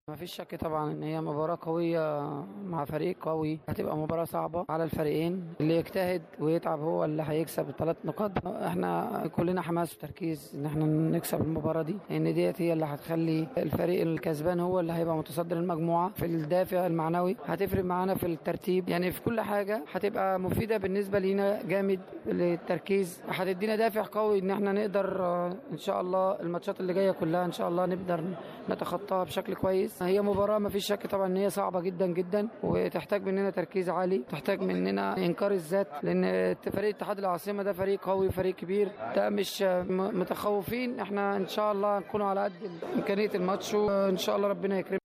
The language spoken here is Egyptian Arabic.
ما فيش شك طبعا ان هي مباراة قوية مع فريق قوي هتبقى مباراة صعبة على الفريقين اللي يجتهد ويتعب هو اللي هيكسب الثلاث نقاط احنا كلنا حماس وتركيز ان احنا نكسب المباراة دي لان ديت هي اللي هتخلي الفريق الكسبان هو اللي هيبقى متصدر المجموعة في الدافع المعنوي هتفرق معانا في الترتيب يعني في كل حاجة هتبقى مفيدة بالنسبة لينا جامد للتركيز هتدينا دافع قوي ان احنا نقدر آه، ان شاء الله الماتشات اللي جاية كلها ان شاء الله نقدر نتخطاها بشكل كويس هي مباراة ما فيش شك طبعا ان هي صعبة جدا جدا وتحتاج مننا تركيز عالي تحتاج مننا انكار الذات لان فريق اتحاد العاصمة ده فريق قوي فريق كبير ده مش م- متخوفين احنا ان شاء الله نكون على قد امكانية الماتش وان شاء الله ربنا يكرمنا